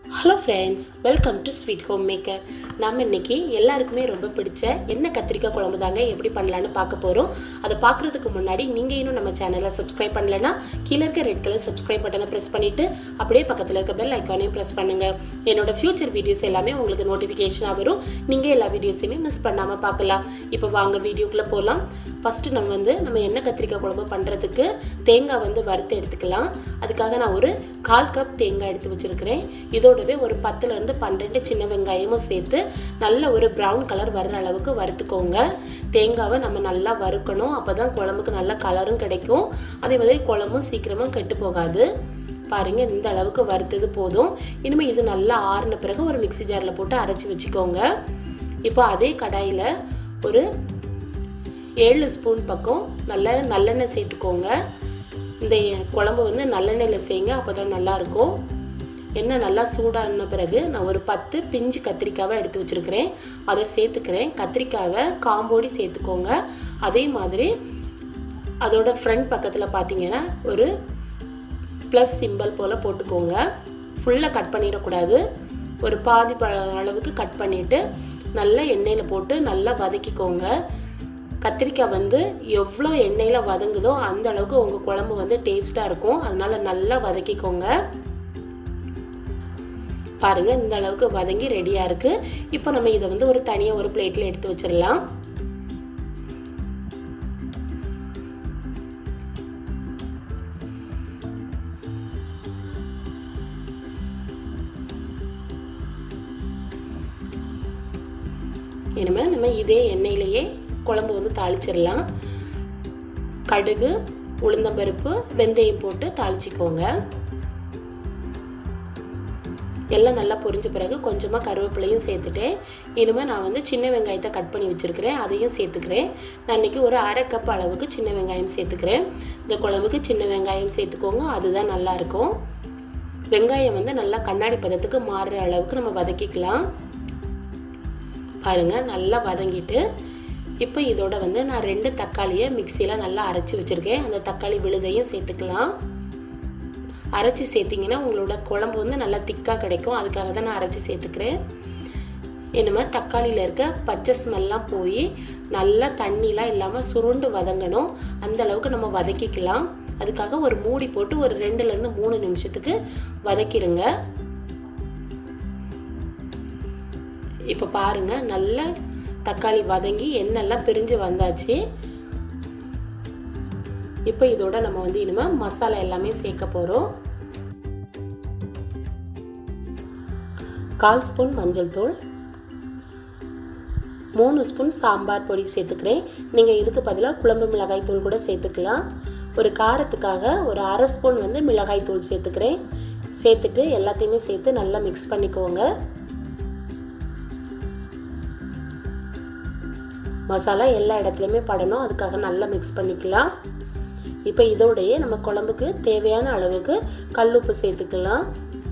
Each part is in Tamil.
hello friends welcome to sweet home maker நம்ம இன்னைக்கு எல்லாருக்குமே ரொம்ப பிடிச்ச எண்ணெய் கத்திரிக்காய் குழம்பு தாங்க எப்படி பண்ணலான்னு பார்க்க போகிறோம் அதை பார்க்குறதுக்கு முன்னாடி நீங்கள் இன்னும் நம்ம சேனலை சப்ஸ்கிரைப் பண்ணலைன்னா கீழே இருக்க ரெட் கலர் சப்ஸ்கிரைப் பட்டனை ப்ரெஸ் பண்ணிவிட்டு அப்படியே பக்கத்தில் இருக்க பெல் ஐக்கானையும் ப்ரெஸ் பண்ணுங்கள் என்னோட ஃப்யூச்சர் வீடியோஸ் எல்லாமே உங்களுக்கு நோட்டிஃபிகேஷனாக வரும் நீங்கள் எல்லா வீடியோஸையுமே மிஸ் பண்ணாமல் பார்க்கலாம் இப்போ வாங்க வீடியோக்குள்ளே போகலாம் ஃபஸ்ட்டு நம்ம வந்து நம்ம எண்ணெய் கத்திரிக்காய் குழம்பு பண்ணுறதுக்கு தேங்காய் வந்து வறுத்து எடுத்துக்கலாம் அதுக்காக நான் ஒரு கால் கப் தேங்காய் எடுத்து வச்சுருக்கிறேன் இதோடவே ஒரு பத்துலேருந்து பன்னெண்டு சின்ன வெங்காயமும் சேர்த்து நல்ல ஒரு ப்ரௌன் கலர் வர்ற அளவுக்கு வறுத்துக்கோங்க தேங்காவை நம்ம நல்லா வறுக்கணும் அப்போ தான் குழம்புக்கு நல்ல கலரும் கிடைக்கும் அதே மாதிரி குழம்பும் சீக்கிரமாக கெட்டு போகாது பாருங்கள் இந்த அளவுக்கு வறுத்தது போதும் இனிமேல் இது நல்லா ஆறின பிறகு ஒரு மிக்சி ஜாரில் போட்டு அரைச்சி வச்சுக்கோங்க இப்போ அதே கடாயில் ஒரு ஏழு ஸ்பூன் பக்கம் நல்ல நல்லெண்ணெய் சேர்த்துக்கோங்க இந்த குழம்பு வந்து நல்லெண்ணெயில் செய்யுங்க அப்போ தான் நல்லாயிருக்கும் எண்ணெய் நல்லா சூடான பிறகு நான் ஒரு பத்து பிஞ்சு கத்திரிக்காவை எடுத்து வச்சுருக்கிறேன் அதை சேர்த்துக்கிறேன் கத்திரிக்காவை காம்போடி சேர்த்துக்கோங்க அதே மாதிரி அதோட ஃப்ரண்ட் பக்கத்தில் பார்த்தீங்கன்னா ஒரு ப்ளஸ் சிம்பிள் போல் போட்டுக்கோங்க ஃபுல்லாக கட் பண்ணிடக்கூடாது ஒரு பாதி ப அளவுக்கு கட் பண்ணிவிட்டு நல்லா எண்ணெயில் போட்டு நல்லா வதக்கிக்கோங்க கத்திரிக்காய் வந்து எவ்வளோ எண்ணெயில் வதங்குதோ அந்த அளவுக்கு உங்கள் குழம்பு வந்து டேஸ்ட்டாக இருக்கும் அதனால் நல்லா வதக்கிக்கோங்க பாருங்கள் இந்த அளவுக்கு வதங்கி ரெடியாக இருக்குது இப்போ நம்ம இதை வந்து ஒரு தனியாக ஒரு பிளேட்டில் எடுத்து வச்சிடலாம் இனிமேல் நம்ம இதே எண்ணெயிலேயே குழம்பு வந்து தாளிச்சிடலாம் கடுகு உளுந்தம்பருப்பு வெந்தயம் போட்டு தாளிச்சிக்கோங்க எல்லாம் நல்லா பொரிஞ்ச பிறகு கொஞ்சமாக கருவேப்பிலையும் சேர்த்துட்டு இனிமேல் நான் வந்து சின்ன வெங்காயத்தை கட் பண்ணி வச்சுருக்கிறேன் அதையும் சேர்த்துக்கிறேன் நான் இன்றைக்கி ஒரு அரை கப் அளவுக்கு சின்ன வெங்காயம் சேர்த்துக்கிறேன் இந்த குழம்புக்கு சின்ன வெங்காயம் சேர்த்துக்கோங்க அதுதான் நல்லாயிருக்கும் வெங்காயம் வந்து நல்லா கண்ணாடி பதத்துக்கு மாறுற அளவுக்கு நம்ம வதக்கிக்கலாம் பாருங்கள் நல்லா வதங்கிட்டு இப்போ இதோட வந்து நான் ரெண்டு தக்காளியை மிக்சியில் நல்லா அரைச்சி வச்சுருக்கேன் அந்த தக்காளி விழுதையும் சேர்த்துக்கலாம் அரைச்சி சேர்த்திங்கன்னா உங்களோட குழம்பு வந்து நல்லா திக்காக கிடைக்கும் அதுக்காக தான் நான் அரைச்சி சேர்த்துக்கிறேன் இனிமேல் தக்காளியில் இருக்க பச்சை ஸ்மெல்லாம் போய் நல்லா தண்ணிலாம் இல்லாமல் சுருண்டு வதங்கணும் அந்த அளவுக்கு நம்ம வதக்கிக்கலாம் அதுக்காக ஒரு மூடி போட்டு ஒரு ரெண்டுலேருந்து மூணு நிமிஷத்துக்கு வதக்கிடுங்க இப்போ பாருங்கள் நல்ல தக்காளி வதங்கி எண்ணெய்லாம் பிரிஞ்சு வந்தாச்சு இப்போ இதோட நம்ம வந்து இனிமேல் மசாலா எல்லாமே சேர்க்க போகிறோம் கால் ஸ்பூன் மஞ்சள் தூள் மூணு ஸ்பூன் சாம்பார் பொடி சேர்த்துக்கிறேன் நீங்கள் இதுக்கு பதிலாக குழம்பு மிளகாய் தூள் கூட சேர்த்துக்கலாம் ஒரு காரத்துக்காக ஒரு அரை ஸ்பூன் வந்து மிளகாய் தூள் சேர்த்துக்கிறேன் சேர்த்துட்டு எல்லாத்தையுமே சேர்த்து நல்லா மிக்ஸ் பண்ணிக்கோங்க மசாலா எல்லா இடத்துலையுமே படணும் அதுக்காக நல்லா மிக்ஸ் பண்ணிக்கலாம் இப்போ இதோடையே நம்ம குழம்புக்கு தேவையான அளவுக்கு கல்லுப்பு சேர்த்துக்கலாம்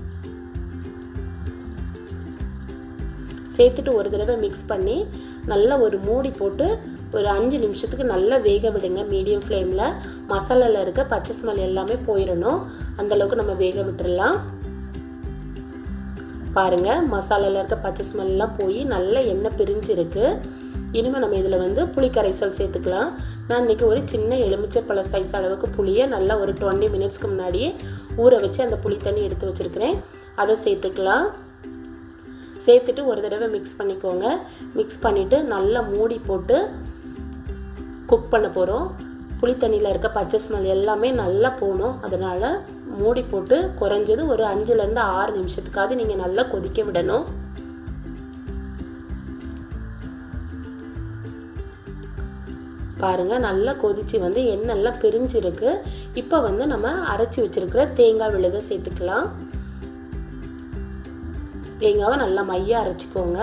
சேர்த்துட்டு ஒரு தடவை மிக்ஸ் பண்ணி நல்லா ஒரு மூடி போட்டு ஒரு அஞ்சு நிமிஷத்துக்கு நல்லா வேக விடுங்க மீடியம் ஃப்ளேமில் மசாலாவில் இருக்க பச்சை ஸ்மெல் எல்லாமே போயிடணும் அந்தளவுக்கு நம்ம வேக விட்டுடலாம் பாருங்கள் மசாலாவில் இருக்க பச்சை ஸ்மெல்லாம் போய் நல்லா எண்ணெய் பிரிஞ்சு இருக்குது இனிமேல் நம்ம இதில் வந்து புளி கரைசல் சேர்த்துக்கலாம் நான் இன்றைக்கி ஒரு சின்ன எலுமிச்சப்பழ சைஸ் அளவுக்கு புளியை நல்லா ஒரு டுவெண்ட்டி மினிட்ஸ்க்கு முன்னாடியே ஊற வச்சு அந்த புளி தண்ணி எடுத்து வச்சுருக்கிறேன் அதை சேர்த்துக்கலாம் சேர்த்துட்டு ஒரு தடவை மிக்ஸ் பண்ணிக்கோங்க மிக்ஸ் பண்ணிவிட்டு நல்லா மூடி போட்டு குக் பண்ண போகிறோம் புளி தண்ணியில் இருக்க பச்சை ஸ்மெல் எல்லாமே நல்லா போகணும் அதனால் மூடி போட்டு குறைஞ்சது ஒரு அஞ்சுலேருந்து ஆறு நிமிஷத்துக்காவது நீங்கள் நல்லா கொதிக்க விடணும் பாருங்கள் நல்லா கொதித்து வந்து எண்ணெய்லாம் பிரிஞ்சிருக்கு இப்போ வந்து நம்ம அரைச்சி வச்சுருக்கிற தேங்காய் விழுதை சேர்த்துக்கலாம் தேங்காவை நல்லா மையாக அரைச்சிக்கோங்க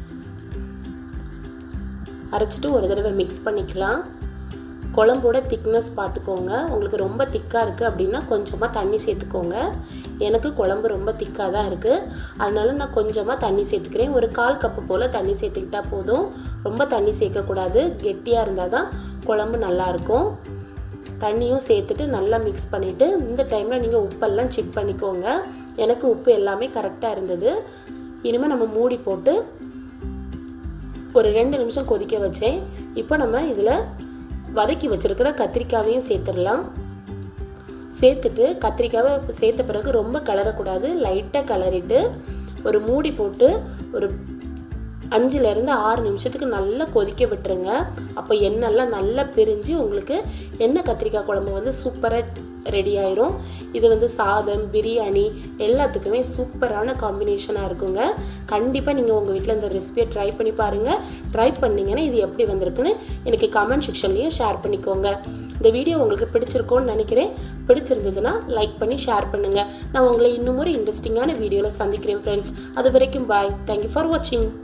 அரைச்சிட்டு ஒரு தடவை மிக்ஸ் பண்ணிக்கலாம் குழம்போட திக்னஸ் பார்த்துக்கோங்க உங்களுக்கு ரொம்ப திக்காக இருக்குது அப்படின்னா கொஞ்சமாக தண்ணி சேர்த்துக்கோங்க எனக்கு குழம்பு ரொம்ப திக்காக தான் இருக்குது அதனால நான் கொஞ்சமாக தண்ணி சேர்த்துக்கிறேன் ஒரு கால் கப்பு போல் தண்ணி சேர்த்துக்கிட்டா போதும் ரொம்ப தண்ணி சேர்க்கக்கூடாது கெட்டியாக இருந்தால் தான் குழம்பு நல்லாயிருக்கும் தண்ணியும் சேர்த்துட்டு நல்லா மிக்ஸ் பண்ணிவிட்டு இந்த டைமில் நீங்கள் உப்பெல்லாம் செக் பண்ணிக்கோங்க எனக்கு உப்பு எல்லாமே கரெக்டாக இருந்தது இனிமேல் நம்ம மூடி போட்டு ஒரு ரெண்டு நிமிஷம் கொதிக்க வச்சேன் இப்போ நம்ம இதில் வதக்கி வச்சுருக்கிற கத்திரிக்காவையும் சேர்த்துடலாம் சேர்த்துட்டு கத்திரிக்காவை சேர்த்த பிறகு ரொம்ப கலரக்கூடாது லைட்டாக கலரிட்டு ஒரு மூடி போட்டு ஒரு அஞ்சுலேருந்து ஆறு நிமிஷத்துக்கு நல்லா கொதிக்க விட்டுருங்க அப்போ எண்ணெய்லாம் நல்லா பிரிஞ்சு உங்களுக்கு எண்ணெய் கத்திரிக்காய் குழம்பு வந்து சூப்பராக ரெடி ஆயிரும் இது வந்து சாதம் பிரியாணி எல்லாத்துக்குமே சூப்பரான காம்பினேஷனாக இருக்குங்க கண்டிப்பாக நீங்கள் உங்கள் வீட்டில் இந்த ரெசிபியை ட்ரை பண்ணி பாருங்கள் ட்ரை பண்ணிங்கன்னா இது எப்படி வந்திருக்குன்னு எனக்கு கமெண்ட் செக்ஷன்லேயும் ஷேர் பண்ணிக்கோங்க இந்த வீடியோ உங்களுக்கு பிடிச்சிருக்கோன்னு நினைக்கிறேன் பிடிச்சிருந்ததுன்னா லைக் பண்ணி ஷேர் பண்ணுங்கள் நான் உங்களை இன்னும் ஒரு இன்ட்ரெஸ்டிங்கான வீடியோவில் சந்திக்கிறேன் ஃப்ரெண்ட்ஸ் அது வரைக்கும் பாய் தேங்க்யூ ஃபார் வாட்சிங்